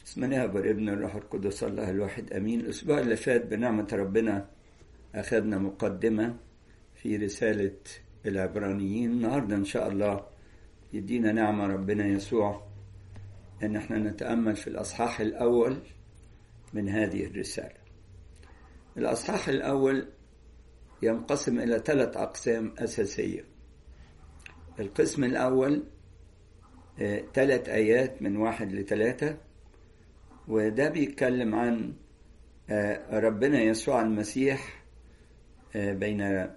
بسم الله والابن الروح القدس الله الواحد امين الاسبوع اللي فات بنعمه ربنا اخذنا مقدمه في رساله العبرانيين النهارده ان شاء الله يدينا نعمه ربنا يسوع ان احنا نتامل في الاصحاح الاول من هذه الرساله الاصحاح الاول ينقسم الى ثلاث اقسام اساسيه القسم الاول ثلاث ايات من واحد لثلاثه وده بيتكلم عن ربنا يسوع المسيح بين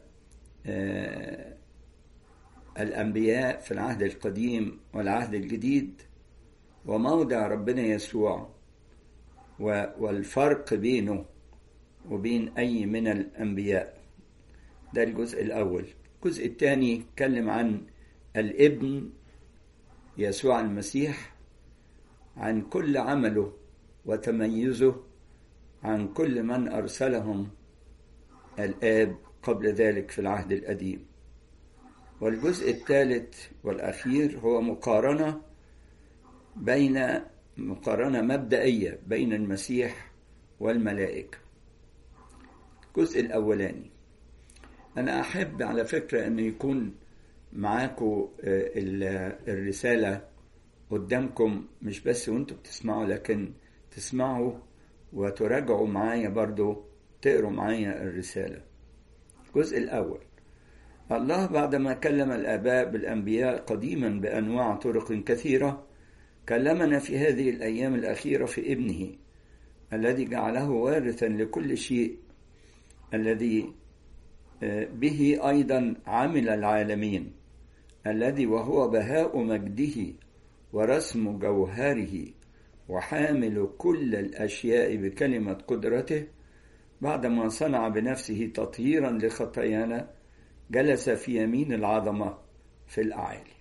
الأنبياء في العهد القديم والعهد الجديد وموضع ربنا يسوع والفرق بينه وبين أي من الأنبياء ده الجزء الأول الجزء الثاني يتكلم عن الابن يسوع المسيح عن كل عمله وتميزه عن كل من ارسلهم الاب قبل ذلك في العهد القديم والجزء الثالث والاخير هو مقارنه بين مقارنه مبدئيه بين المسيح والملائكه الجزء الاولاني انا احب على فكره ان يكون معاكم الرساله قدامكم مش بس وانتوا بتسمعوا لكن تسمعوا وتراجعوا معايا برضو تقروا معايا الرسالة الجزء الأول الله بعدما كلم الآباء بالأنبياء قديما بأنواع طرق كثيرة كلمنا في هذه الأيام الأخيرة في ابنه الذي جعله وارثا لكل شيء الذي به أيضا عمل العالمين الذي وهو بهاء مجده ورسم جوهره وحامل كل الاشياء بكلمه قدرته بعدما صنع بنفسه تطهيرا لخطايانا جلس في يمين العظمه في الاعالي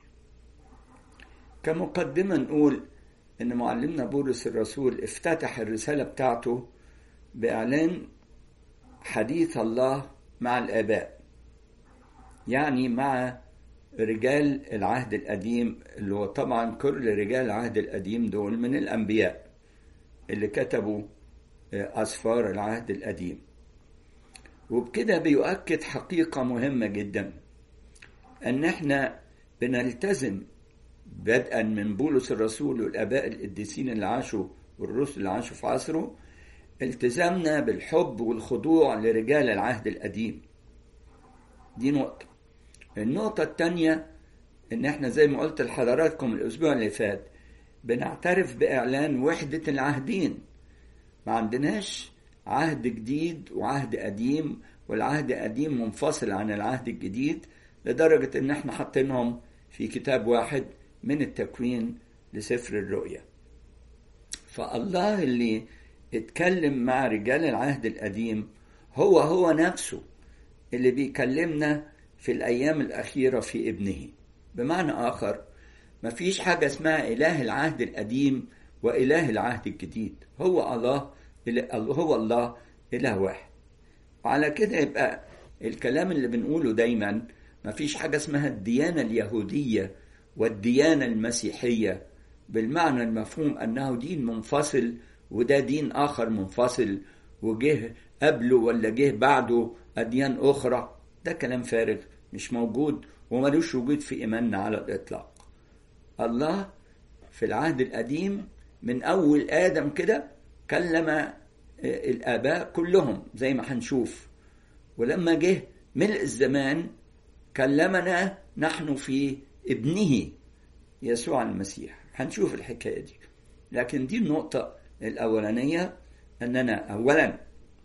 كمقدمه نقول ان معلمنا بولس الرسول افتتح الرساله بتاعته باعلان حديث الله مع الاباء يعني مع رجال العهد القديم اللي هو طبعا كل رجال العهد القديم دول من الأنبياء اللي كتبوا أسفار العهد القديم وبكده بيؤكد حقيقة مهمة جدا أن احنا بنلتزم بدءا من بولس الرسول والآباء القديسين اللي عاشوا والرسل اللي عاشوا في عصره التزامنا بالحب والخضوع لرجال العهد القديم دي نقطة النقطة التانية إن إحنا زي ما قلت لحضراتكم الأسبوع اللي فات بنعترف بإعلان وحدة العهدين ما عندناش عهد جديد وعهد قديم والعهد القديم منفصل عن العهد الجديد لدرجة إن إحنا حاطينهم في كتاب واحد من التكوين لسفر الرؤيا فالله اللي اتكلم مع رجال العهد القديم هو هو نفسه اللي بيكلمنا في الأيام الأخيرة في ابنه بمعنى آخر مفيش حاجة اسمها إله العهد القديم وإله العهد الجديد هو الله هو الله إله واحد وعلى كده يبقى الكلام اللي بنقوله دايما مفيش حاجة اسمها الديانة اليهودية والديانة المسيحية بالمعنى المفهوم أنه دين منفصل وده دين آخر منفصل وجه قبله ولا جه بعده أديان أخرى ده كلام فارغ مش موجود وملوش وجود في إيماننا على الإطلاق الله في العهد القديم من أول آدم كده كلم الآباء كلهم زي ما هنشوف ولما جه ملء الزمان كلمنا نحن في ابنه يسوع المسيح هنشوف الحكاية دي لكن دي النقطة الأولانية أننا أولا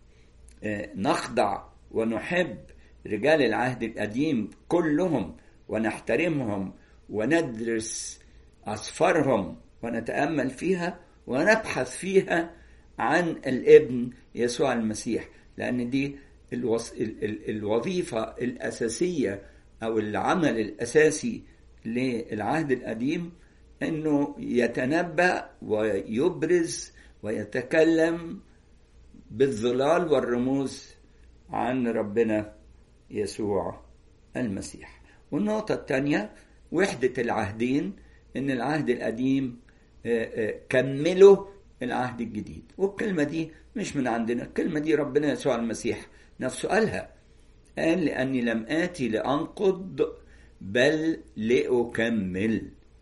نخضع ونحب رجال العهد القديم كلهم ونحترمهم وندرس أسفارهم ونتأمل فيها ونبحث فيها عن الابن يسوع المسيح لأن دي الوص... الوظيفة الأساسية أو العمل الأساسي للعهد القديم أنه يتنبأ ويبرز ويتكلم بالظلال والرموز عن ربنا يسوع المسيح والنقطة الثانية وحدة العهدين إن العهد القديم كملوا العهد الجديد والكلمة دي مش من عندنا الكلمة دي ربنا يسوع المسيح نفسه قالها قال لأني لم آتي لأنقض بل لأكمل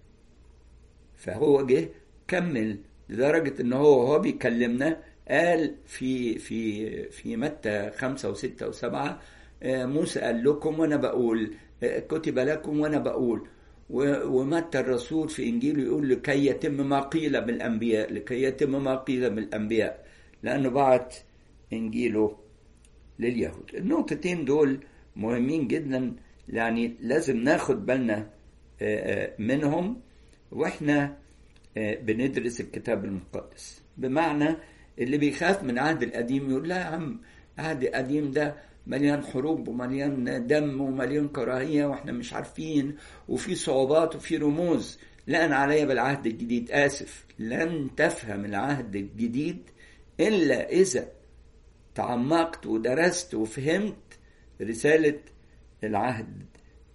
فهو جه كمل لدرجة إن هو وهو بيكلمنا قال في في في متى خمسة وستة وسبعة موسى قال لكم وأنا بقول كتب لكم وأنا بقول ومتى الرسول في إنجيله يقول لكي يتم ما قيل بالأنبياء لكي يتم ما قيل بالأنبياء لأنه بعت إنجيله لليهود النقطتين دول مهمين جدا يعني لازم ناخد بالنا منهم واحنا بندرس الكتاب المقدس بمعنى اللي بيخاف من العهد القديم يقول لا يا عم العهد القديم ده مليان حروب ومليان دم ومليان كراهية واحنا مش عارفين وفي صعوبات وفي رموز لا أنا عليا بالعهد الجديد آسف لن تفهم العهد الجديد إلا إذا تعمقت ودرست وفهمت رسالة العهد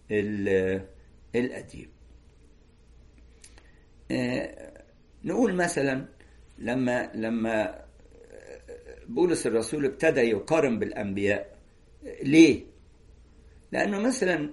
القديم نقول مثلا لما لما بولس الرسول ابتدى يقارن بالانبياء ليه لانه مثلا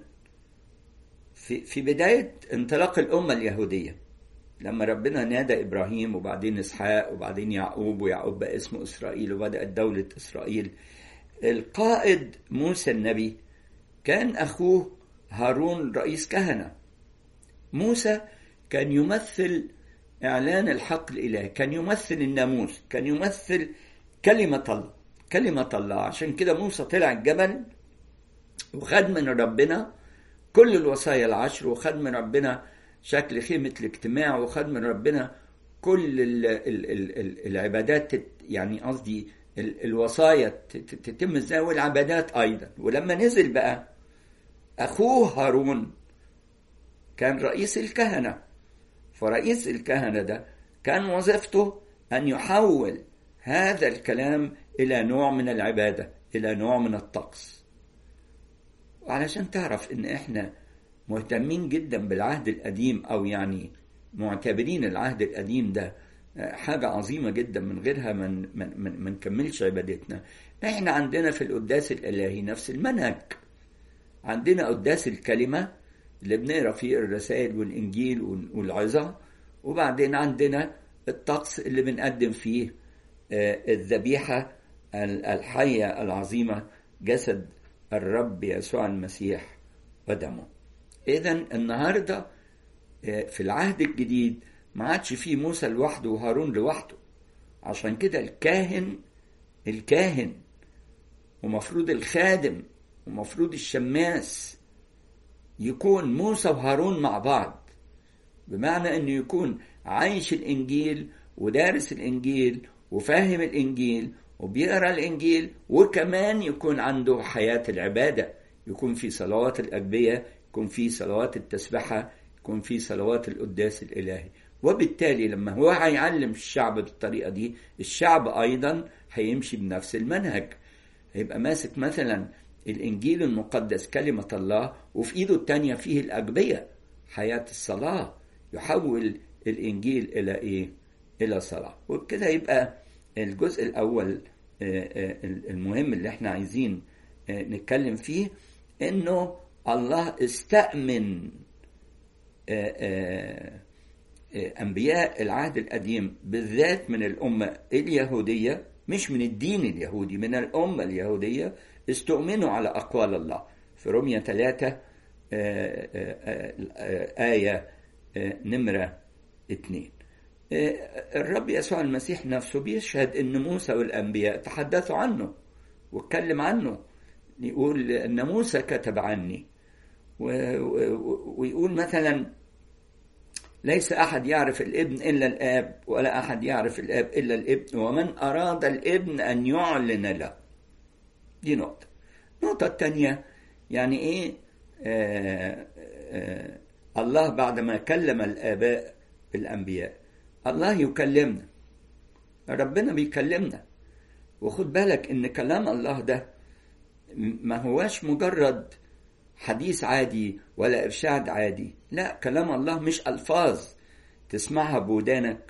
في في بدايه انطلاق الامه اليهوديه لما ربنا نادى ابراهيم وبعدين اسحاق وبعدين يعقوب ويعقوب بقى اسمه اسرائيل وبدات دوله اسرائيل القائد موسى النبي كان اخوه هارون رئيس كهنه موسى كان يمثل إعلان الحق الإلهي كان يمثل الناموس كان يمثل كلمة الله كلمة الله عشان كده موسى طلع الجبل وخد من ربنا كل الوصايا العشر وخد من ربنا شكل خيمة الاجتماع وخد من ربنا كل ال ال ال ال العبادات يعني قصدي الوصايا تتم ازاي والعبادات ايضا ولما نزل بقى اخوه هارون كان رئيس الكهنه فرئيس الكهنه ده كان وظيفته ان يحول هذا الكلام الى نوع من العباده الى نوع من الطقس وعلشان تعرف ان احنا مهتمين جدا بالعهد القديم او يعني معتبرين العهد القديم ده حاجة عظيمة جدا من غيرها من من من, من كملش عبادتنا احنا عندنا في القداس الالهي نفس المنهج عندنا قداس الكلمة اللي بنقرا فيه الرسائل والانجيل والعظة وبعدين عندنا الطقس اللي بنقدم فيه الذبيحة الحية العظيمة جسد الرب يسوع المسيح ودمه اذا النهارده في العهد الجديد ما عادش فيه موسى لوحده وهارون لوحده عشان كده الكاهن الكاهن ومفروض الخادم ومفروض الشماس يكون موسى وهارون مع بعض بمعنى انه يكون عايش الانجيل ودارس الانجيل وفاهم الانجيل وبيقرا الانجيل وكمان يكون عنده حياه العباده يكون في صلوات الاجبيه يكون في صلوات التسبحه يكون في صلوات القداس الالهي وبالتالي لما هو هيعلم الشعب بالطريقه دي الشعب ايضا هيمشي بنفس المنهج هيبقى ماسك مثلا الانجيل المقدس كلمه الله وفي ايده التانية فيه الاجبيه حياه الصلاه يحول الانجيل الى ايه الى صلاه وبكده يبقى الجزء الاول المهم اللي احنا عايزين نتكلم فيه انه الله استأمن أنبياء العهد القديم بالذات من الأمة اليهودية مش من الدين اليهودي من الأمة اليهودية استؤمنوا على أقوال الله في رومية ثلاثة آية نمرة اتنين الرب يسوع المسيح نفسه بيشهد ان موسى والانبياء تحدثوا عنه واتكلم عنه يقول ان موسى كتب عني ويقول مثلا ليس احد يعرف الابن الا الاب ولا احد يعرف الاب الا الابن ومن اراد الابن ان يعلن له دي نقطه النقطه الثانيه يعني ايه آآ آآ الله بعدما كلم الاباء الانبياء الله يكلمنا ربنا بيكلمنا وخد بالك ان كلام الله ده ما هواش مجرد حديث عادي ولا ارشاد عادي لا كلام الله مش الفاظ تسمعها بودانك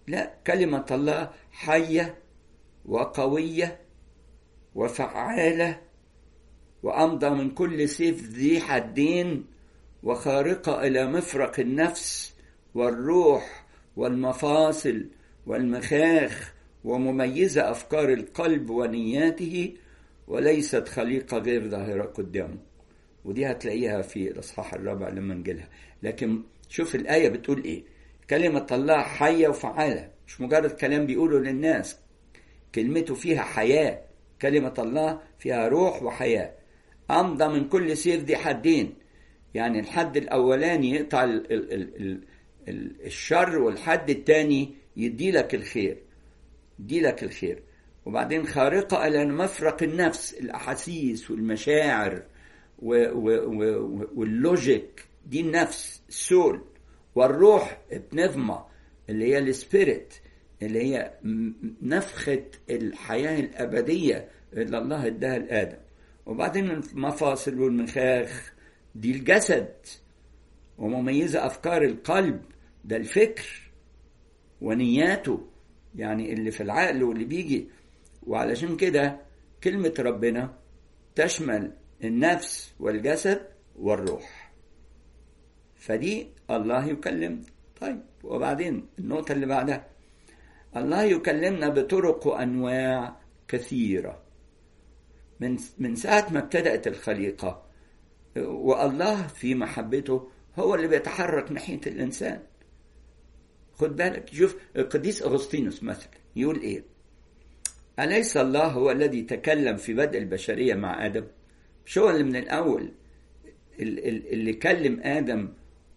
لا كلمة الله حية وقوية وفعالة وأمضى من كل سيف ذي حدين وخارقة إلى مفرق النفس والروح والمفاصل والمخاخ ومميزة أفكار القلب ونياته وليست خليقة غير ظاهرة قدامه ودي هتلاقيها في الأصحاح الرابع لما نجيلها لكن شوف الآية بتقول إيه كلمة الله حية وفعالة مش مجرد كلام بيقوله للناس كلمته فيها حياة كلمة الله فيها روح وحياة أمضى من كل سيف ذي حدين يعني الحد الأولاني يقطع ال ال ال ال ال الشر والحد الثاني يدي لك الخير يدي لك الخير وبعدين خارقة إلى مفرق النفس الأحاسيس والمشاعر و و و واللوجيك دي النفس السول والروح بنفما اللي هي السبيريت اللي هي نفخة الحياة الأبدية اللي الله اداها لآدم وبعدين المفاصل والمخاخ دي الجسد ومميزة أفكار القلب ده الفكر ونياته يعني اللي في العقل واللي بيجي وعلشان كده كلمة ربنا تشمل النفس والجسد والروح فدي الله يكلم طيب وبعدين النقطة اللي بعدها الله يكلمنا بطرق وأنواع كثيرة من من ساعة ما ابتدأت الخليقة والله في محبته هو اللي بيتحرك ناحية الإنسان خد بالك شوف القديس أغسطينوس مثلا يقول إيه أليس الله هو الذي تكلم في بدء البشرية مع آدم مش هو اللي من الأول اللي كلم آدم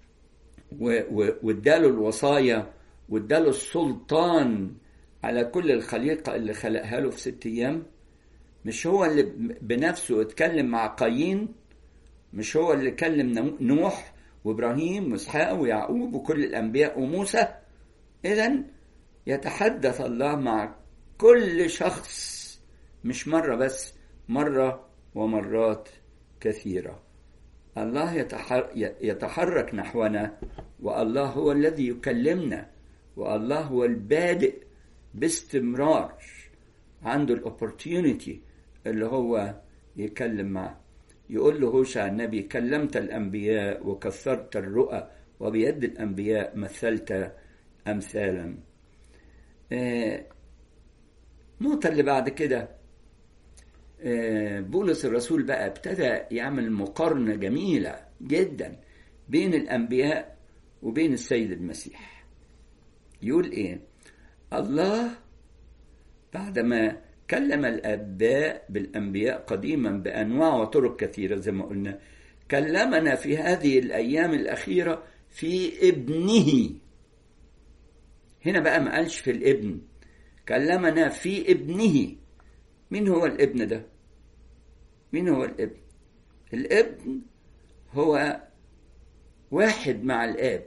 واداله الوصايا واداله السلطان على كل الخليقة اللي خلقها له في ست أيام مش هو اللي بنفسه اتكلم مع قايين مش هو اللي كلم نوح وابراهيم واسحاق ويعقوب وكل الانبياء وموسى اذا يتحدث الله مع كل شخص مش مره بس مره ومرات كثيره الله يتحرك نحونا والله هو الذي يكلمنا والله هو البادئ باستمرار عنده الاوبورتيونيتي اللي هو يكلم معه يقول له هوشع النبي كلمت الأنبياء وكثرت الرؤى وبيد الأنبياء مثلت أمثالا النقطة اللي بعد كده بولس الرسول بقى ابتدى يعمل مقارنة جميلة جدا بين الأنبياء وبين السيد المسيح يقول إيه الله بعدما كلم الآباء بالأنبياء قديما بأنواع وطرق كثيرة زي ما قلنا كلمنا في هذه الأيام الأخيرة في ابنه هنا بقى ما قالش في الابن كلمنا في ابنه مين هو الابن ده مين هو الابن الابن هو واحد مع الآب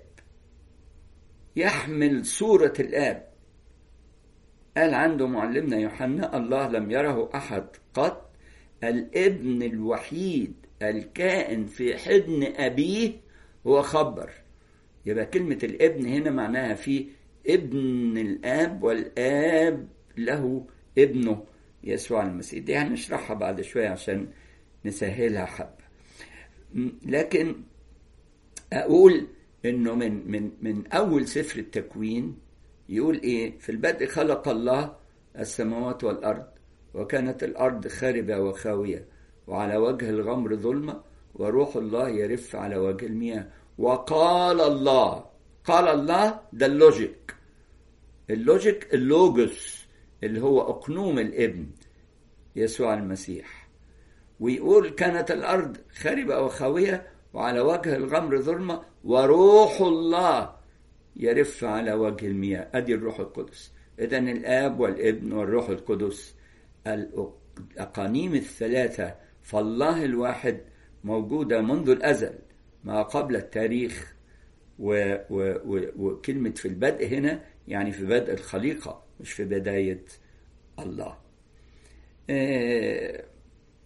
يحمل صورة الآب قال عنده معلمنا يوحنا الله لم يره أحد قط الابن الوحيد الكائن في حضن أبيه هو خبر يبقى كلمة الابن هنا معناها في ابن الآب والآب له ابنه يسوع المسيح دي هنشرحها بعد شوية عشان نسهلها حبة لكن أقول إنه من من من أول سفر التكوين يقول ايه في البدء خلق الله السماوات والارض وكانت الارض خاربه وخاويه وعلى وجه الغمر ظلمه وروح الله يرف على وجه المياه وقال الله قال الله ده اللوجيك اللوجيك اللوجوس اللي هو اقنوم الابن يسوع المسيح ويقول كانت الارض خاربه وخاويه وعلى وجه الغمر ظلمه وروح الله يرف على وجه المياه ادي الروح القدس اذا الاب والابن والروح القدس الاقانيم الثلاثه فالله الواحد موجوده منذ الازل ما قبل التاريخ و و و وكلمه في البدء هنا يعني في بدء الخليقه مش في بدايه الله آه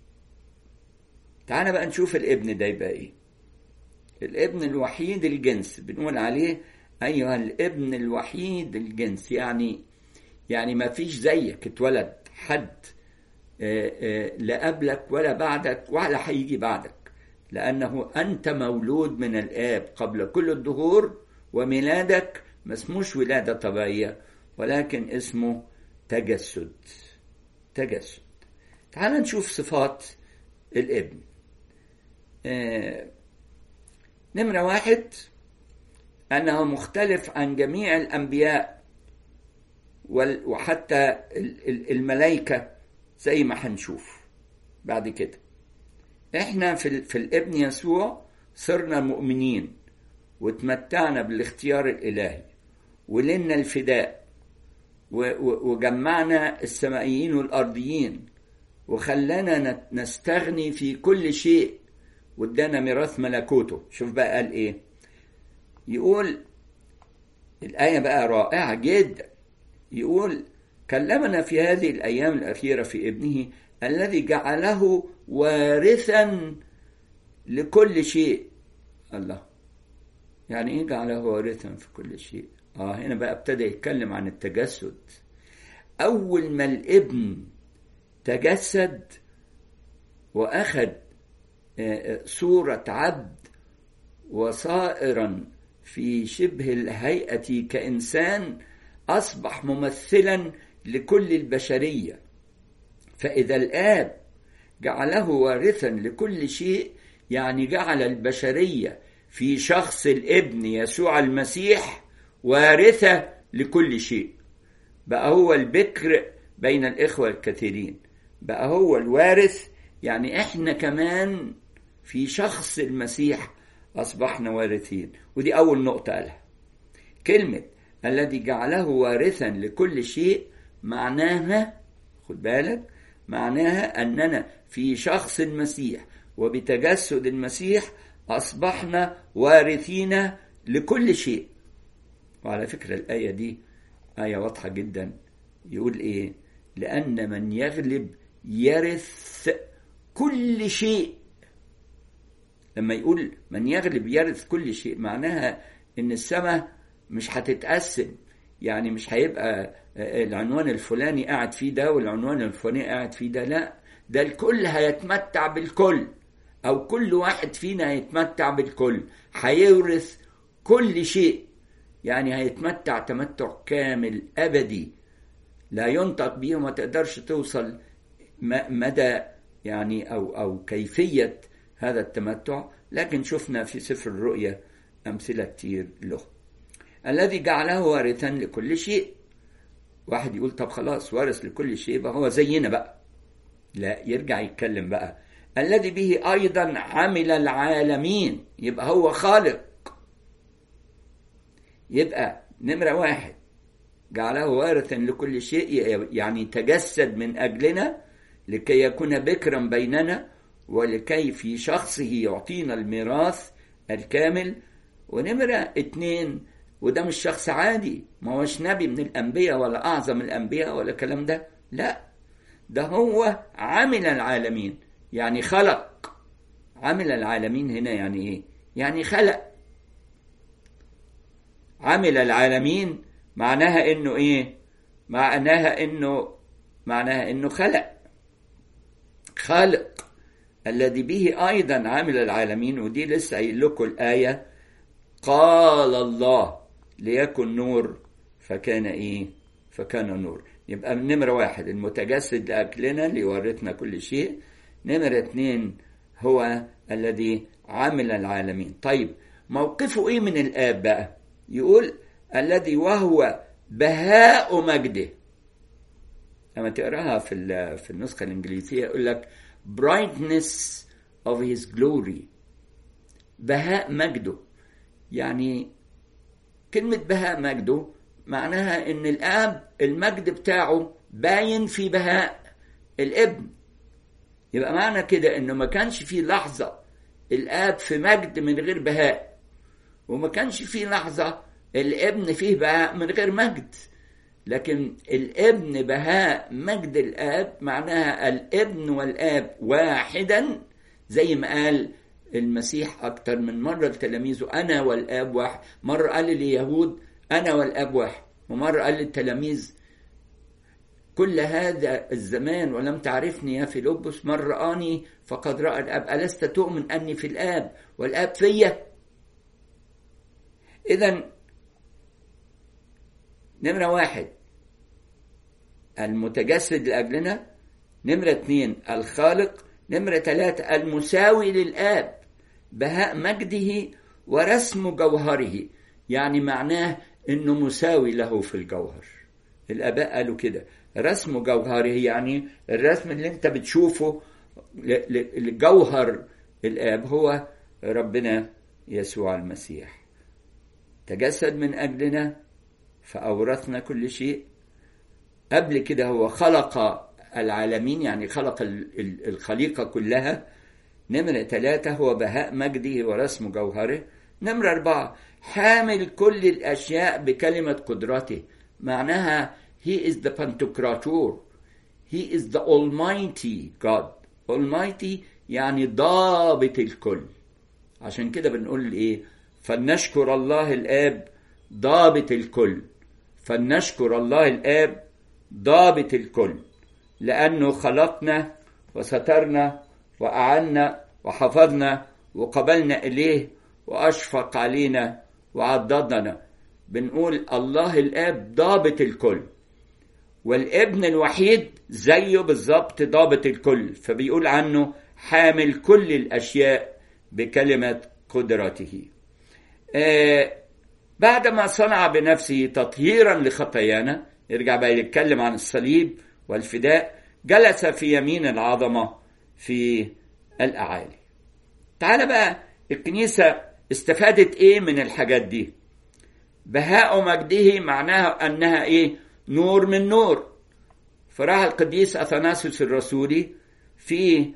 تعالى بقى نشوف الابن ده يبقى ايه الابن الوحيد الجنس بنقول عليه أيها الابن الوحيد الجنس يعني يعني ما فيش زيك اتولد حد لا قبلك ولا بعدك ولا هيجي بعدك لأنه أنت مولود من الآب قبل كل الدهور وميلادك ما اسموش ولادة طبيعية ولكن اسمه تجسد تجسد تعال نشوف صفات الابن آه نمرة واحد أنه مختلف عن جميع الأنبياء وحتى الملائكة زي ما هنشوف بعد كده احنا في, في الابن يسوع صرنا مؤمنين وتمتعنا بالاختيار الإلهي ولنا الفداء وجمعنا السمائيين والأرضيين وخلانا نستغني في كل شيء وادانا ميراث ملكوته شوف بقى قال ايه يقول الآية بقى رائعة جدا يقول كلمنا في هذه الأيام الأخيرة في ابنه الذي جعله وارثا لكل شيء الله يعني ايه جعله وارثا في كل شيء اه هنا بقى ابتدى يتكلم عن التجسد اول ما الابن تجسد واخذ صورة عبد وصائرا في شبه الهيئة كإنسان أصبح ممثلا لكل البشرية فإذا الآب جعله وارثا لكل شيء يعني جعل البشرية في شخص الابن يسوع المسيح وارثة لكل شيء بقى هو البكر بين الإخوة الكثيرين بقى هو الوارث يعني إحنا كمان في شخص المسيح أصبحنا وارثين ودي أول نقطة قالها كلمة الذي جعله وارثا لكل شيء معناها خد بالك معناها أننا في شخص المسيح وبتجسد المسيح أصبحنا وارثين لكل شيء وعلى فكرة الآية دي آية واضحة جدا يقول إيه لأن من يغلب يرث كل شيء لما يقول من يغلب يرث كل شيء معناها ان السماء مش هتتقسم يعني مش هيبقى العنوان الفلاني قاعد فيه ده والعنوان الفلاني قاعد فيه ده لا ده الكل هيتمتع بالكل او كل واحد فينا هيتمتع بالكل هيورث كل شيء يعني هيتمتع تمتع كامل ابدي لا ينطق به وما تقدرش توصل مدى يعني او او كيفيه هذا التمتع لكن شفنا في سفر الرؤيا امثله كتير له الذي جعله وارثا لكل شيء واحد يقول طب خلاص وارث لكل شيء يبقى هو زينا بقى لا يرجع يتكلم بقى الذي به ايضا عمل العالمين يبقى هو خالق يبقى نمره واحد جعله وارثا لكل شيء يعني تجسد من اجلنا لكي يكون بكرا بيننا ولكي في شخصه يعطينا الميراث الكامل ونمرة اتنين وده مش شخص عادي ما هوش نبي من الأنبياء ولا أعظم الأنبياء ولا الكلام ده لا ده هو عمل العالمين يعني خلق عمل العالمين هنا يعني ايه يعني خلق عمل العالمين معناها انه ايه معناها انه معناها انه خلق خالق الذي به ايضا عمل العالمين ودي لسه قايل لكم الايه قال الله ليكن نور فكان ايه فكان نور يبقى نمرة واحد المتجسد لأكلنا اللي ورثنا كل شيء نمرة اتنين هو الذي عمل العالمين طيب موقفه ايه من الآب بقى يقول الذي وهو بهاء مجده لما تقراها في في النسخة الإنجليزية يقول لك brightness of his glory بهاء مجده يعني كلمة بهاء مجده معناها ان الاب المجد بتاعه باين في بهاء الابن يبقى معنى كده انه ما كانش في لحظة الاب في مجد من غير بهاء وما كانش في لحظة الابن فيه بهاء من غير مجد لكن الابن بهاء مجد الاب معناها الابن والاب واحدا زي ما قال المسيح أكتر من مرة لتلاميذه أنا والآب واحد مرة قال لليهود أنا والآب واحد ومرة قال للتلاميذ كل هذا الزمان ولم تعرفني يا فيلبس من رآني فقد رأى الآب ألست تؤمن أني في الآب والآب فيا إذا نمرة واحد المتجسد لأجلنا نمرة اثنين الخالق نمرة ثلاثة المساوي للآب بهاء مجده ورسم جوهره يعني معناه انه مساوي له في الجوهر الاباء قالوا كده رسم جوهره يعني الرسم اللي انت بتشوفه لجوهر الاب هو ربنا يسوع المسيح تجسد من اجلنا فاورثنا كل شيء قبل كده هو خلق العالمين يعني خلق الخليقه كلها نمرة ثلاثة هو بهاء مجده ورسم جوهره نمرة أربعة حامل كل الأشياء بكلمة قدرته معناها he is the pantocrator he is the almighty God almighty يعني ضابط الكل عشان كده بنقول ايه فلنشكر الله الآب ضابط الكل فلنشكر الله الآب ضابط الكل لأنه خلقنا وسترنا وأعنا وحفظنا وقبلنا إليه وأشفق علينا وعضدنا بنقول الله الآب ضابط الكل والابن الوحيد زيه بالظبط ضابط الكل فبيقول عنه حامل كل الأشياء بكلمة قدرته آه بعدما صنع بنفسه تطهيرا لخطايانا يرجع بقى يتكلم عن الصليب والفداء جلس في يمين العظمه في الأعالي تعال بقى الكنيسة استفادت ايه من الحاجات دي بهاء مجده معناها انها ايه نور من نور فراح القديس اثناسيوس الرسولي في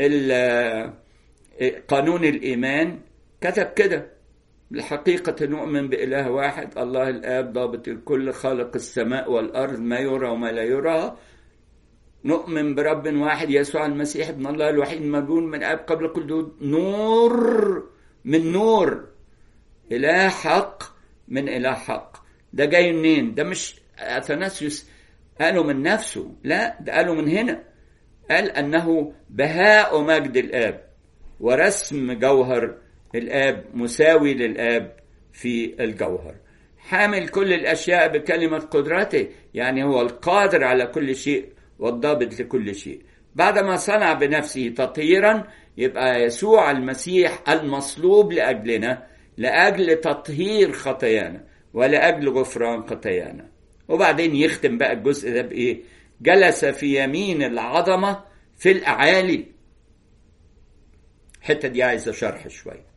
قانون الايمان كتب كده الحقيقة نؤمن بإله واحد الله الآب ضابط الكل خالق السماء والأرض ما يرى وما لا يرى نؤمن برب واحد يسوع المسيح ابن الله الوحيد المرجون من اب قبل كل دود نور من نور اله حق من اله حق ده جاي منين ده مش اثناسيوس قالوا من نفسه لا ده قالوا من هنا قال انه بهاء مجد الاب ورسم جوهر الاب مساوي للاب في الجوهر حامل كل الاشياء بكلمه قدرته يعني هو القادر على كل شيء والضابط لكل شيء بعدما صنع بنفسه تطهيرا يبقى يسوع المسيح المصلوب لاجلنا لاجل تطهير خطايانا ولاجل غفران خطايانا وبعدين يختم بقى الجزء ده بايه جلس في يمين العظمه في الاعالي الحته دي عايزه شرح شويه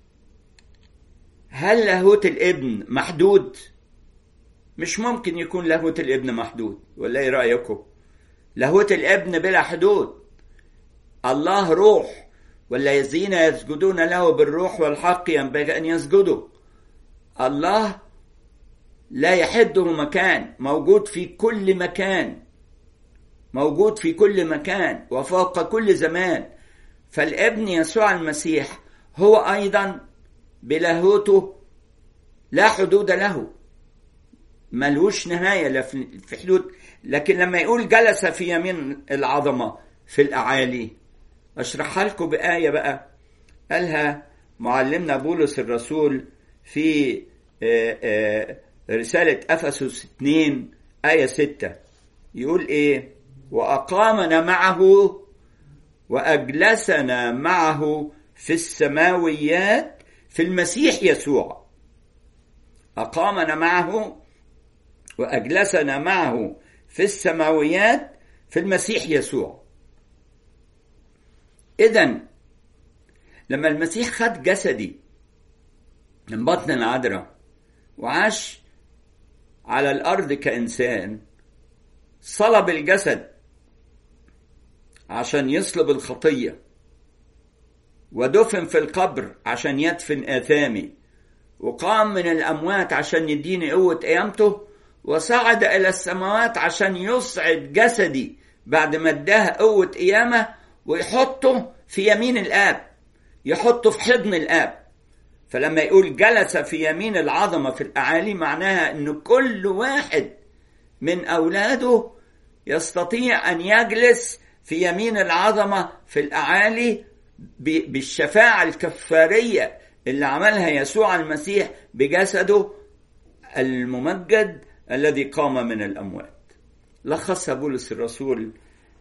هل لاهوت الابن محدود مش ممكن يكون لاهوت الابن محدود ولا ايه رايكم لاهوت الابن بلا حدود الله روح والذين يسجدون له بالروح والحق ينبغي ان يسجدوا الله لا يحده مكان موجود في كل مكان موجود في كل مكان وفوق كل زمان فالابن يسوع المسيح هو ايضا بلاهوته لا حدود له ملوش نهايه لا في حدود لكن لما يقول جلس في يمين العظمه في الاعالي اشرحها لكم بايه بقى قالها معلمنا بولس الرسول في رساله افسس 2 ايه 6 يقول ايه واقامنا معه واجلسنا معه في السماويات في المسيح يسوع اقامنا معه واجلسنا معه في السماويات في المسيح يسوع اذا لما المسيح خد جسدي من بطن العذراء وعاش على الارض كانسان صلب الجسد عشان يصلب الخطيه ودفن في القبر عشان يدفن اثامي وقام من الاموات عشان يديني قوه قيامته وصعد الى السماوات عشان يصعد جسدي بعد ما اداه قوه قيامه ويحطه في يمين الاب يحطه في حضن الآب فلما يقول جلس في يمين العظمة في الأعالي معناها أن كل واحد من أولاده يستطيع أن يجلس في يمين العظمة في الأعالي بالشفاعة الكفارية اللي عملها يسوع المسيح بجسده الممجد الذي قام من الأموات لخصها بولس الرسول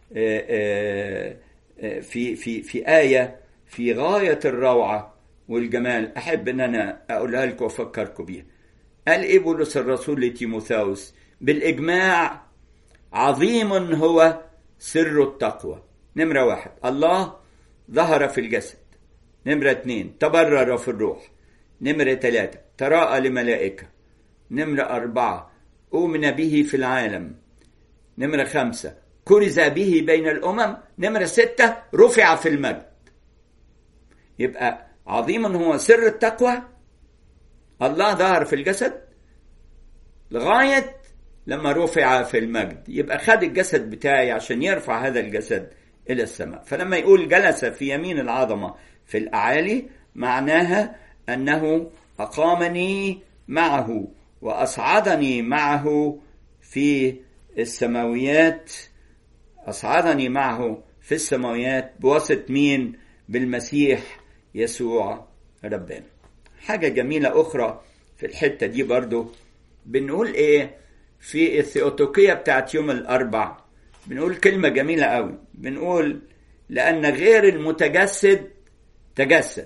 في في في آية في غاية الروعة والجمال أحب أن أنا أقولها لكم وأفكركم بيها قال إيه بولس الرسول لتيموثاوس بالإجماع عظيم هو سر التقوى نمرة واحد الله ظهر في الجسد نمرة اتنين تبرر في الروح نمرة ثلاثة تراءى لملائكة نمرة أربعة أؤمن به في العالم نمرة خمسة كرز به بين الأمم نمرة ستة رفع في المجد يبقى عظيم هو سر التقوى الله ظهر في الجسد لغاية لما رفع في المجد يبقى خد الجسد بتاعي عشان يرفع هذا الجسد إلى السماء فلما يقول جلس في يمين العظمة في الأعالي معناها أنه أقامني معه وأصعدني معه في السماويات أصعدني معه في السماويات بواسطة مين بالمسيح يسوع ربنا حاجة جميلة أخرى في الحتة دي برضو بنقول إيه في الثيوتوكية بتاعت يوم الأربع بنقول كلمة جميلة قوي بنقول لأن غير المتجسد تجسد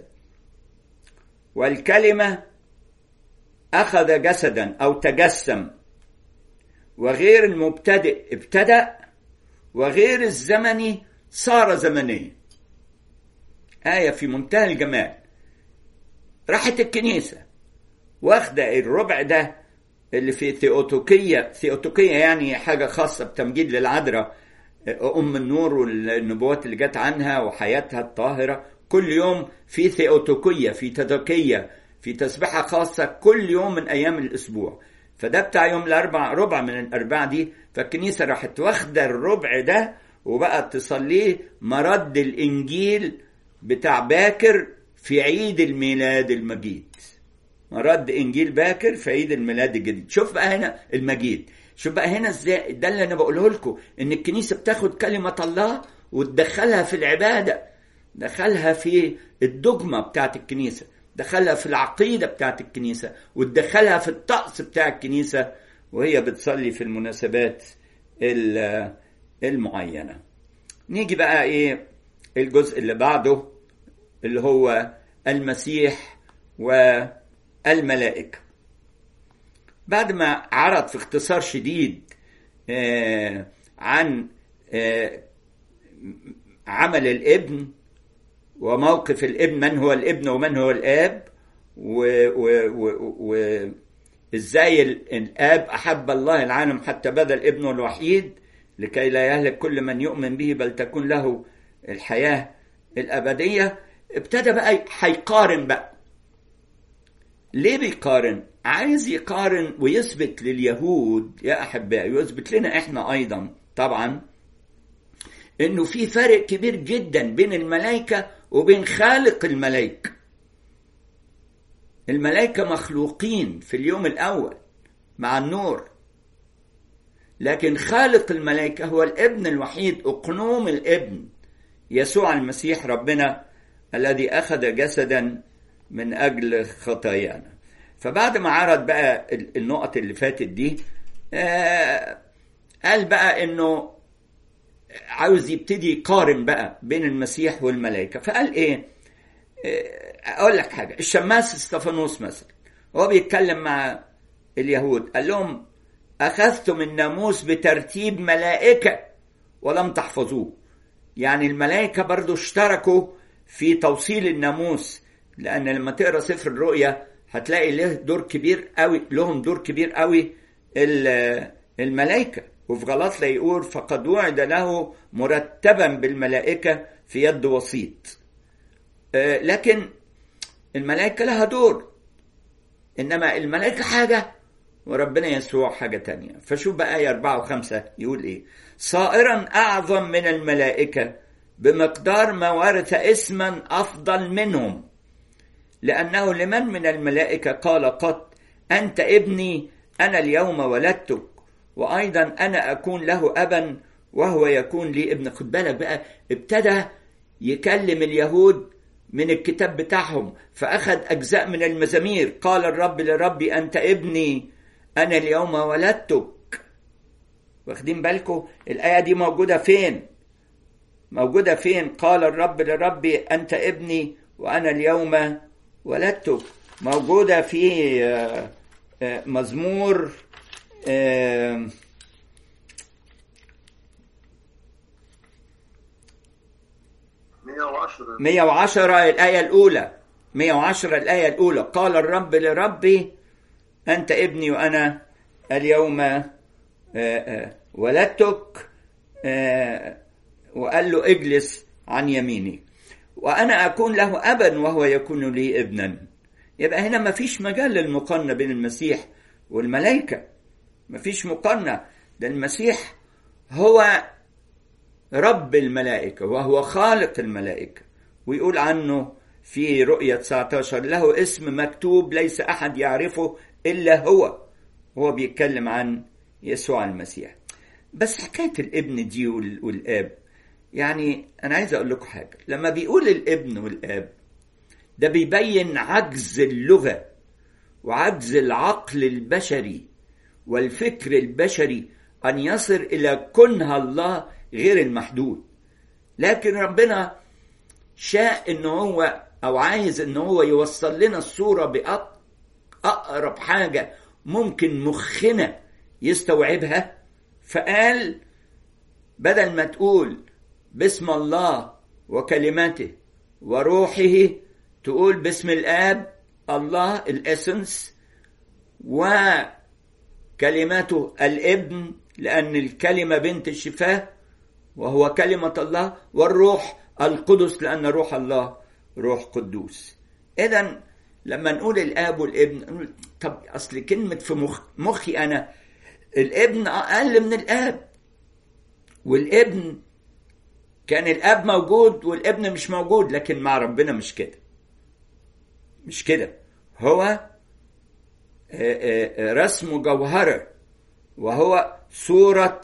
والكلمة أخذ جسدا أو تجسم وغير المبتدئ ابتدأ وغير الزمني صار زمنيا آية في منتهى الجمال راحت الكنيسة واخدة الربع ده اللي في ثيوتوكية ثيوتوكية يعني حاجة خاصة بتمجيد للعذراء أم النور والنبوات اللي جت عنها وحياتها الطاهرة كل يوم في ثيوتوكية في تدوكية في تسبحة خاصة كل يوم من أيام الأسبوع فده بتاع يوم الأربع ربع من الأربع دي فالكنيسة راحت واخدة الربع ده وبقت تصليه مرد الإنجيل بتاع باكر في عيد الميلاد المجيد مرد إنجيل باكر في عيد الميلاد الجديد شوف بقى هنا المجيد شوف بقى هنا ازاي ده اللي انا بقوله لكم ان الكنيسه بتاخد كلمه الله وتدخلها في العباده دخلها في الدogma بتاعت الكنيسه دخلها في العقيده بتاعت الكنيسه وتدخلها في الطقس بتاع الكنيسه وهي بتصلي في المناسبات المعينه نيجي بقى ايه الجزء اللي بعده اللي هو المسيح والملائكه بعد ما عرض في اختصار شديد عن عمل الابن وموقف الابن من هو الابن ومن هو الاب وازاي الاب احب الله العالم حتى بذل ابنه الوحيد لكي لا يهلك كل من يؤمن به بل تكون له الحياه الابديه ابتدى بقى هيقارن بقى ليه بيقارن عايز يقارن ويثبت لليهود يا احبائي ويثبت لنا احنا ايضا طبعا انه في فرق كبير جدا بين الملائكه وبين خالق الملائكه الملائكه مخلوقين في اليوم الاول مع النور لكن خالق الملائكه هو الابن الوحيد اقنوم الابن يسوع المسيح ربنا الذي اخذ جسدا من اجل خطايانا فبعد ما عرض بقى النقط اللي فاتت دي آه قال بقى انه عاوز يبتدي يقارن بقى بين المسيح والملائكه فقال ايه آه اقول لك حاجه الشماس استفانوس مثلا هو بيتكلم مع اليهود قال لهم اخذتم الناموس بترتيب ملائكه ولم تحفظوه يعني الملائكه برضو اشتركوا في توصيل الناموس لان لما تقرا سفر الرؤيا هتلاقي له دور كبير قوي لهم دور كبير قوي الملائكه وفي غلطة يقول فقد وعد له مرتبا بالملائكه في يد وسيط لكن الملائكه لها دور انما الملائكه حاجه وربنا يسوع حاجه تانية فشوف بقى ايه أربعة وخمسة يقول ايه صائرا اعظم من الملائكه بمقدار ما ورث اسما أفضل منهم لأنه لمن من الملائكة قال قط أنت ابني أنا اليوم ولدتك وأيضا أنا أكون له أبا وهو يكون لي ابن خد بالك بقى ابتدى يكلم اليهود من الكتاب بتاعهم فأخذ أجزاء من المزامير قال الرب لربي أنت ابني أنا اليوم ولدتك واخدين بالكم الآية دي موجودة فين موجودة فين قال الرب لربي أنت ابني وأنا اليوم ولدتك موجودة في مزمور 110 110 الآية الأولى 110 الآية الأولى قال الرب لربي أنت ابني وأنا اليوم ولدتك وقال له اجلس عن يميني وأنا أكون له أبا وهو يكون لي ابنا يبقى هنا ما فيش مجال للمقارنة بين المسيح والملائكة ما فيش مقارنة ده المسيح هو رب الملائكة وهو خالق الملائكة ويقول عنه في رؤية 19 له اسم مكتوب ليس أحد يعرفه إلا هو هو بيتكلم عن يسوع المسيح بس حكاية الابن دي والآب يعني أنا عايز أقول لكم حاجة لما بيقول الابن والآب ده بيبين عجز اللغة وعجز العقل البشري والفكر البشري أن يصل إلى كنه الله غير المحدود لكن ربنا شاء ان هو او عايز ان هو يوصل لنا الصورة بأقرب حاجة ممكن مخنا يستوعبها فقال بدل ما تقول باسم الله وكلماته وروحه تقول باسم الاب الله الاسنس وكلماته الابن لان الكلمه بنت الشفاه وهو كلمة الله والروح القدس لأن روح الله روح قدوس إذا لما نقول الآب والابن نقول طب أصل كلمة في مخ مخي أنا الابن أقل من الآب والابن كان الآب موجود والابن مش موجود لكن مع ربنا مش كده مش كده هو رسم جوهرة وهو صورة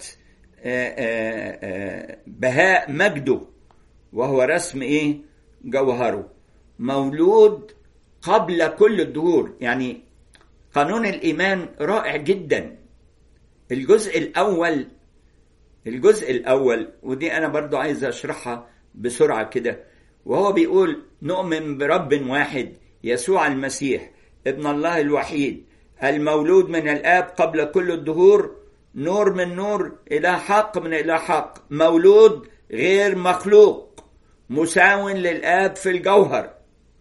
بهاء مجده وهو رسم ايه جوهره مولود قبل كل الدهور يعني قانون الايمان رائع جدا الجزء الاول الجزء الاول ودي انا برضو عايز اشرحها بسرعه كده وهو بيقول نؤمن برب واحد يسوع المسيح ابن الله الوحيد المولود من الاب قبل كل الدهور نور من نور إلى حق من إلى حق مولود غير مخلوق مساو للآب في الجوهر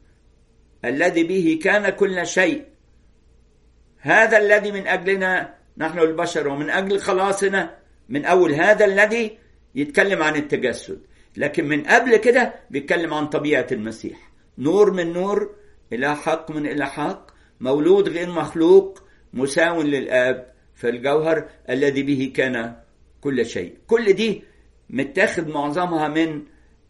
الذي به كان كل شيء هذا الذي من أجلنا نحن البشر ومن أجل خلاصنا من أول هذا الذي يتكلم عن التجسد لكن من قبل كده بيتكلم عن طبيعة المسيح نور من نور إلى حق من إلى حق مولود غير مخلوق مساو للآب في الجوهر الذي به كان كل شيء كل دي متاخد معظمها من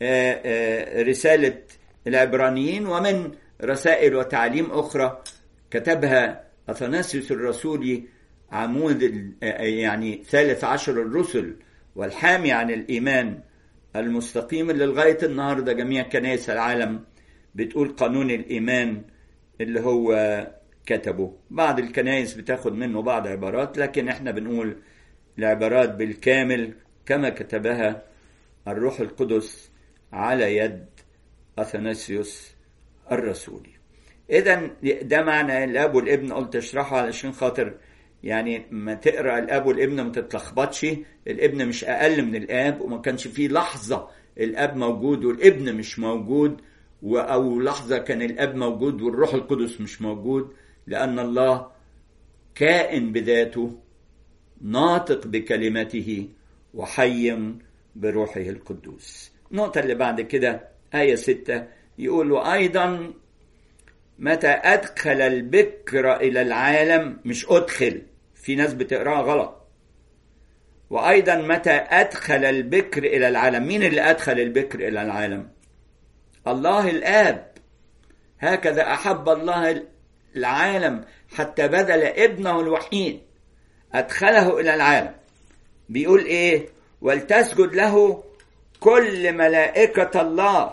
رسالة العبرانيين ومن رسائل وتعليم أخرى كتبها أثناسيوس الرسولي عمود يعني ثالث عشر الرسل والحامي عن الإيمان المستقيم اللي لغاية النهاردة جميع كنائس العالم بتقول قانون الإيمان اللي هو كتبه بعض الكنائس بتاخد منه بعض عبارات لكن احنا بنقول العبارات بالكامل كما كتبها الروح القدس على يد أثناسيوس الرسولي إذا ده معنى الأب والابن قلت اشرحه علشان خاطر يعني ما تقرا الاب والابن ما تتلخبطش الابن مش اقل من الاب وما كانش فيه لحظه الاب موجود والابن مش موجود او لحظه كان الاب موجود والروح القدس مش موجود لان الله كائن بذاته ناطق بكلمته وحي بروحه القدوس النقطة اللي بعد كده آية ستة يقول وأيضا متى أدخل البكر إلى العالم مش أدخل في ناس بتقراها غلط وأيضا متى أدخل البكر إلى العالم مين اللي أدخل البكر إلى العالم الله الآب هكذا أحب الله العالم حتى بذل ابنه الوحيد أدخله إلى العالم بيقول إيه ولتسجد له كل ملائكة الله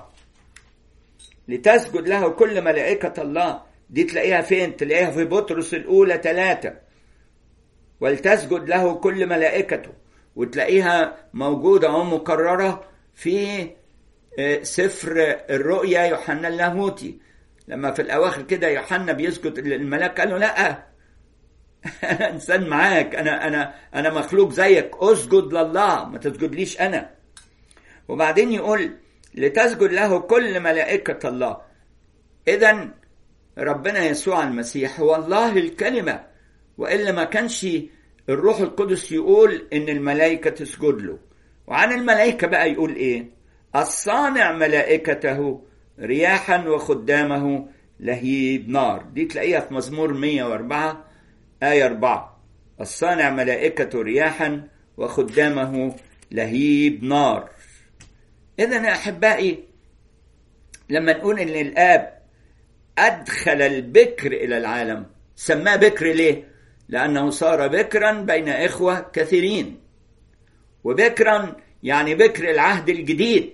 لتسجد له كل ملائكة الله دي تلاقيها فين تلاقيها في بطرس الأولى ثلاثة ولتسجد له كل ملائكته وتلاقيها موجودة أو مكررة في سفر الرؤيا يوحنا اللاهوتي لما في الأواخر كده يوحنا بيسجد للملاك قال له لا أنا إنسان معاك أنا أنا أنا مخلوق زيك أسجد لله ما تسجدليش أنا وبعدين يقول لتسجد له كل ملائكة الله إذا ربنا يسوع المسيح هو الله الكلمة وإلا ما كانش الروح القدس يقول إن الملائكة تسجد له وعن الملائكة بقى يقول إيه الصانع ملائكته رياحا وخدامه لهيب نار دي تلاقيها في مزمور 104 آية 4 الصانع ملائكته رياحا وخدامه لهيب نار إذا يا أحبائي لما نقول إن الآب أدخل البكر إلى العالم سماه بكر ليه؟ لأنه صار بكرا بين إخوة كثيرين وبكرا يعني بكر العهد الجديد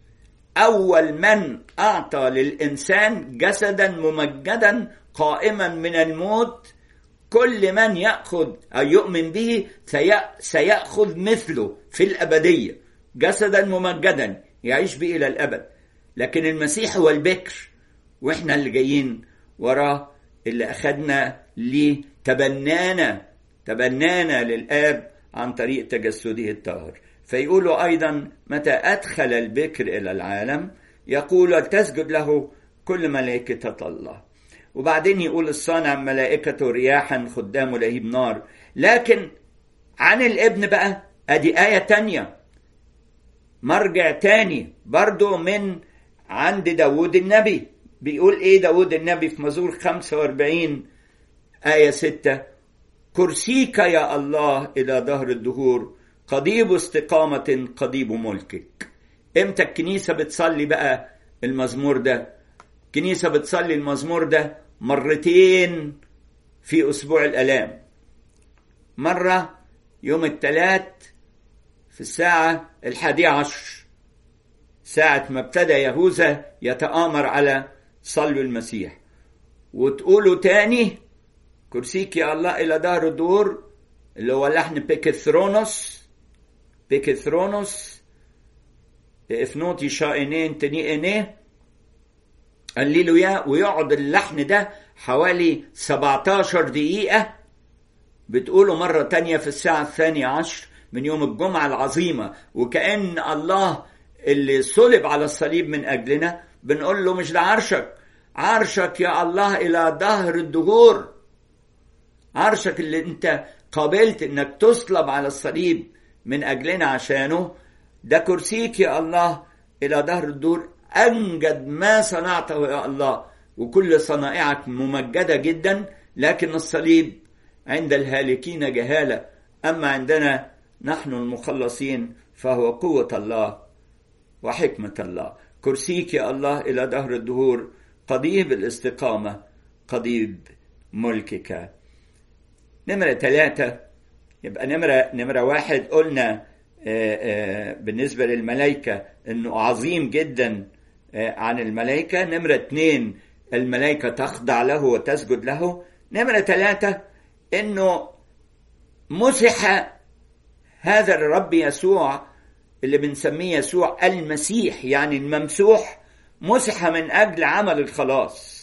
أول من أعطى للإنسان جسدا ممجدا قائما من الموت كل من يأخذ أو يؤمن به سيأخذ مثله في الأبدية جسدا ممجدا يعيش به إلى الأبد لكن المسيح هو البكر وإحنا اللي جايين وراه اللي أخذنا ليه تبنانا تبنانا للآب عن طريق تجسده الطاهر فيقولوا أيضا متى أدخل البكر إلى العالم يقول تسجد له كل ملائكة الله وبعدين يقول الصانع ملائكته رياحا خدامه لهيب نار لكن عن الابن بقى ادي آية تانية مرجع تاني برضو من عند داود النبي بيقول ايه داود النبي في مزور 45 آية 6 كرسيك يا الله إلى ظهر الدهور قضيب استقامة قضيب ملكك امتى الكنيسة بتصلي بقى المزمور ده الكنيسة بتصلي المزمور ده مرتين في أسبوع الألام مرة يوم الثلاث في الساعة الحادية عشر ساعة ما ابتدى يهوذا يتآمر على صلب المسيح وتقولوا تاني كرسيك يا الله إلى دار الدور اللي هو لحن بيكثرونوس بيكثرونوس افنوتي شائنين تني انيه هللويا ويقعد اللحن ده حوالي 17 دقيقة بتقوله مرة تانية في الساعة الثانية عشر من يوم الجمعة العظيمة وكأن الله اللي صلب على الصليب من أجلنا بنقول له مش ده عرشك عرشك يا الله إلى ظهر الدهور عرشك اللي انت قابلت انك تصلب على الصليب من أجلنا عشانه ده كرسيك يا الله إلى ظهر الدور أنجد ما صنعته يا الله وكل صنائعك ممجدة جدا لكن الصليب عند الهالكين جهالة أما عندنا نحن المخلصين فهو قوة الله وحكمة الله كرسيك يا الله إلى دهر الدهور قضيب الاستقامة قضيب ملكك نمرة ثلاثة يبقى نمرة نمرة واحد قلنا آآ آآ بالنسبة للملائكة انه عظيم جدا عن الملائكة نمرة اثنين الملائكة تخضع له وتسجد له نمرة ثلاثة انه مسح هذا الرب يسوع اللي بنسميه يسوع المسيح يعني الممسوح مسح من اجل عمل الخلاص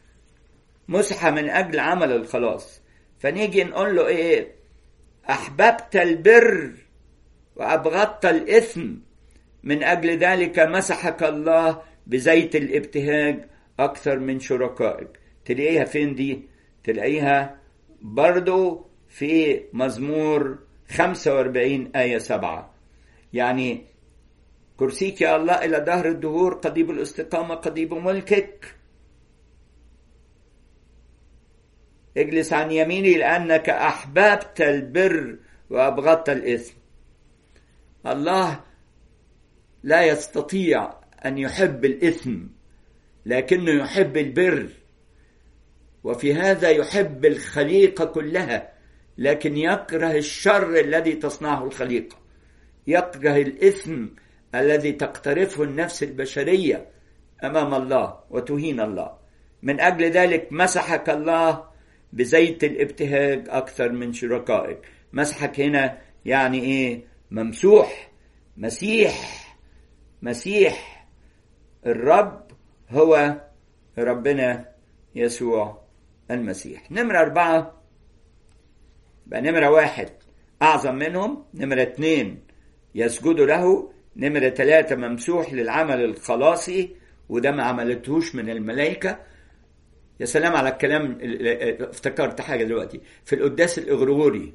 مسح من اجل عمل الخلاص فنيجي نقول له ايه احببت البر وابغضت الاثم من اجل ذلك مسحك الله بزيت الابتهاج اكثر من شركائك تلاقيها فين دي تلاقيها برضو في مزمور 45 آية 7 يعني كرسيك يا الله إلى دهر الدهور قضيب الاستقامة قضيب ملكك اجلس عن يميني لأنك أحببت البر وأبغضت الإثم الله لا يستطيع أن يحب الإثم لكنه يحب البر وفي هذا يحب الخليقة كلها لكن يكره الشر الذي تصنعه الخليقة يكره الإثم الذي تقترفه النفس البشرية أمام الله وتهين الله من أجل ذلك مسحك الله بزيت الابتهاج أكثر من شركائك مسحك هنا يعني إيه ممسوح مسيح مسيح الرب هو ربنا يسوع المسيح نمرة أربعة بقى نمرة واحد أعظم منهم نمرة اتنين يسجدوا له نمرة ثلاثة ممسوح للعمل الخلاصي وده ما عملتهوش من الملائكة يا سلام على الكلام افتكرت حاجة دلوقتي في القداس الإغريغوري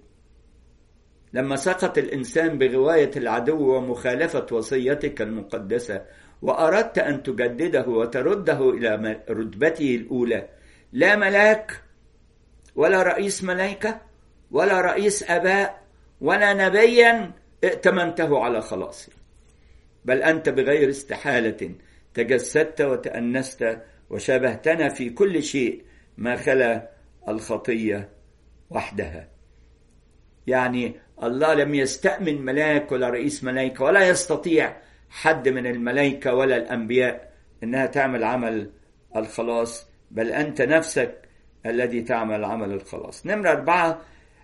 لما سقط الإنسان بغواية العدو ومخالفة وصيتك المقدسة وأردت أن تجدده وترده إلى رتبته الأولى لا ملاك ولا رئيس ملائكة ولا رئيس أباء ولا نبيا ائتمنته على خلاصي بل أنت بغير استحالة تجسدت وتأنست وشابهتنا في كل شيء ما خلا الخطية وحدها يعني الله لم يستأمن ملاك ولا رئيس ملائكة ولا يستطيع حد من الملائكة ولا الأنبياء إنها تعمل عمل الخلاص بل أنت نفسك الذي تعمل عمل الخلاص نمرة أربعة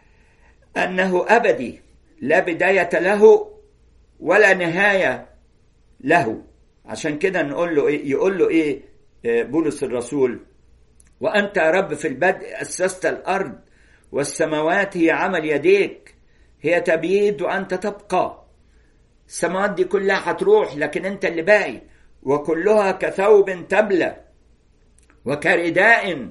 أنه أبدي لا بداية له ولا نهاية له عشان كده نقول له إيه يقول له إيه بولس الرسول وأنت يا رب في البدء أسست الأرض والسماوات هي عمل يديك هي تبيد وأنت تبقى السماوات دي كلها هتروح لكن أنت اللي باقي وكلها كثوب تبلى وكرداء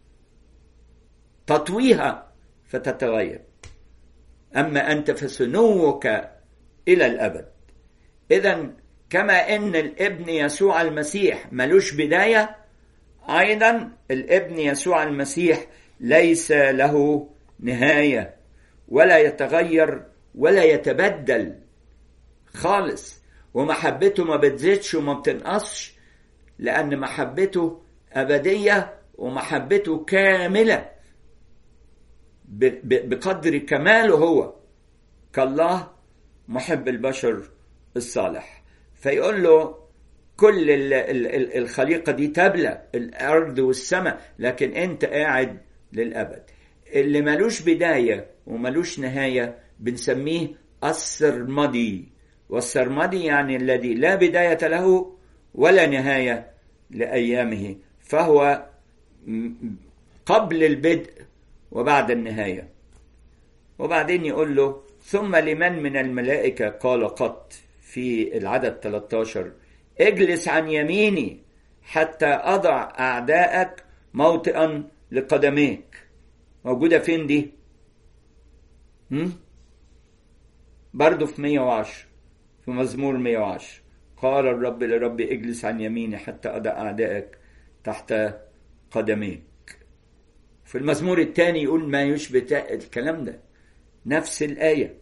تطويها فتتغير أما أنت فسنوك إلى الأبد إذا كما أن الابن يسوع المسيح ملوش بداية أيضا الابن يسوع المسيح ليس له نهاية ولا يتغير ولا يتبدل خالص ومحبته ما بتزيدش وما بتنقصش لأن محبته أبدية ومحبته كاملة بقدر كماله هو كالله محب البشر الصالح فيقول له كل الخليقة دي تبلى الأرض والسماء لكن أنت قاعد للأبد اللي ملوش بداية وملوش نهاية بنسميه السرمدي والسرمدي يعني الذي لا بداية له ولا نهاية لأيامه فهو قبل البدء وبعد النهاية وبعدين يقول له ثم لمن من الملائكة قال قط في العدد 13 اجلس عن يميني حتى أضع أعداءك موطئا لقدميك موجودة فين دي؟ هم؟ برضو في 110 في مزمور 110 قال الرب لرب اجلس عن يميني حتى أضع أعدائك تحت قدميك في المزمور الثاني يقول ما يشبه الكلام ده نفس الآية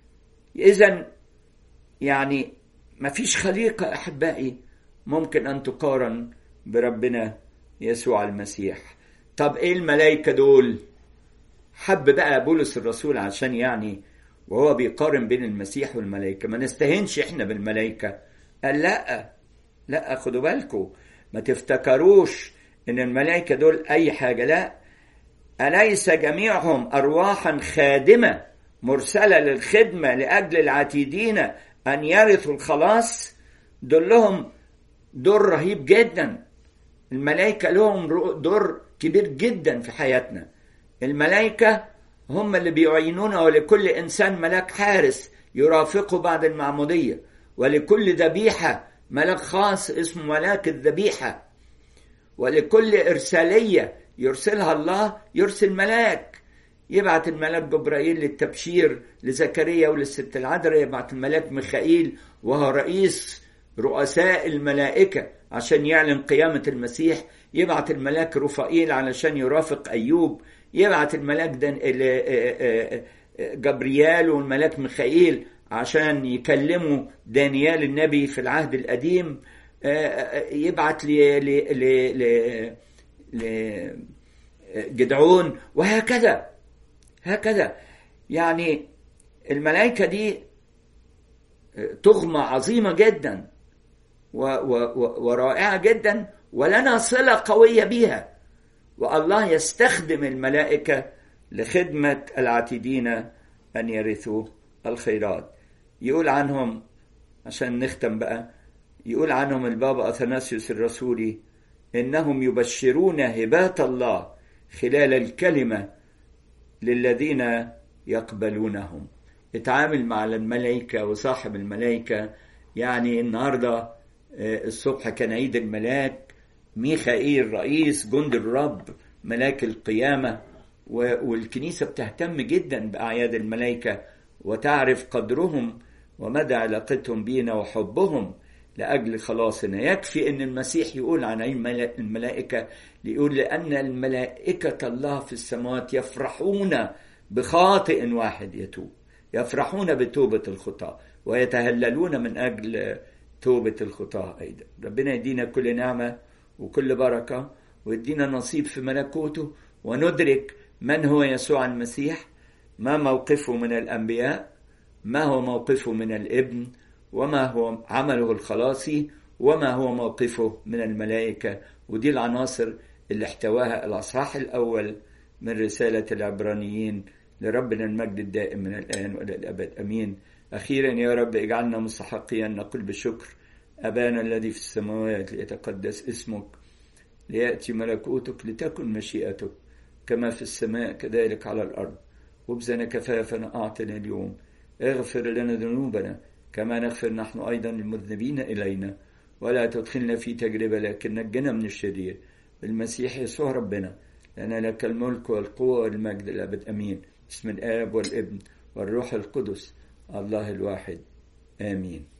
إذا يعني ما فيش خليقة أحبائي ممكن أن تقارن بربنا يسوع المسيح طب إيه الملائكة دول حب بقى بولس الرسول عشان يعني وهو بيقارن بين المسيح والملائكة ما نستهنش إحنا بالملائكة قال لا لا خدوا بالكم ما تفتكروش إن الملائكة دول أي حاجة لا أليس جميعهم أرواحا خادمة مرسلة للخدمة لأجل العتيدين أن يرثوا الخلاص دول لهم دور رهيب جدا الملائكة لهم دور كبير جدا في حياتنا الملائكة هم اللي بيعينونا ولكل إنسان ملاك حارس يرافقه بعد المعمودية ولكل ذبيحة ملاك خاص اسمه ملاك الذبيحة ولكل إرسالية يرسلها الله يرسل ملاك يبعت الملاك جبرائيل للتبشير لزكريا وللست العذراء يبعت الملاك ميخائيل وهو رئيس رؤساء الملائكة عشان يعلن قيامة المسيح يبعت الملاك رفائيل علشان يرافق أيوب يبعت الملاك جبريال والملاك ميخائيل عشان يكلموا دانيال النبي في العهد القديم يبعت ل ل ل جدعون وهكذا هكذا يعني الملائكة دي تغمة عظيمة جدا ورائعة جدا ولنا صلة قوية بها والله يستخدم الملائكة لخدمة العاتدين أن يرثوا الخيرات يقول عنهم عشان نختم بقى يقول عنهم البابا أثناسيوس الرسولي إنهم يبشرون هبات الله خلال الكلمة للذين يقبلونهم اتعامل مع الملائكة وصاحب الملائكة يعني النهاردة الصبح كان عيد الملاك ميخائيل رئيس جند الرب ملاك القيامة والكنيسة بتهتم جدا بأعياد الملائكة وتعرف قدرهم ومدى علاقتهم بينا وحبهم لأجل خلاصنا يكفي أن المسيح يقول عن الملائكة يقول لأن الملائكة الله في السماوات يفرحون بخاطئ واحد يتوب يفرحون بتوبة الخطاة ويتهللون من أجل توبة الخطاة أيضا ربنا يدينا كل نعمة وكل بركة ويدينا نصيب في ملكوته وندرك من هو يسوع المسيح ما موقفه من الأنبياء ما هو موقفه من الابن وما هو عمله الخلاصي وما هو موقفه من الملائكة ودي العناصر اللي احتواها الأصحاح الأول من رسالة العبرانيين لربنا المجد الدائم من الآن وإلى الأبد أمين أخيرا يا رب اجعلنا مستحقين نقول بشكر أبانا الذي في السماوات ليتقدس اسمك ليأتي ملكوتك لتكن مشيئتك كما في السماء كذلك على الأرض خبزنا كفافنا أعطنا اليوم اغفر لنا ذنوبنا كما نغفر نحن أيضا للمذنبين إلينا ولا تدخلنا في تجربة لكن نجنا من الشرير بالمسيح يسوع ربنا لنا لك الملك والقوة والمجد الأبد أمين بسم الآب والابن والروح القدس الله الواحد آمين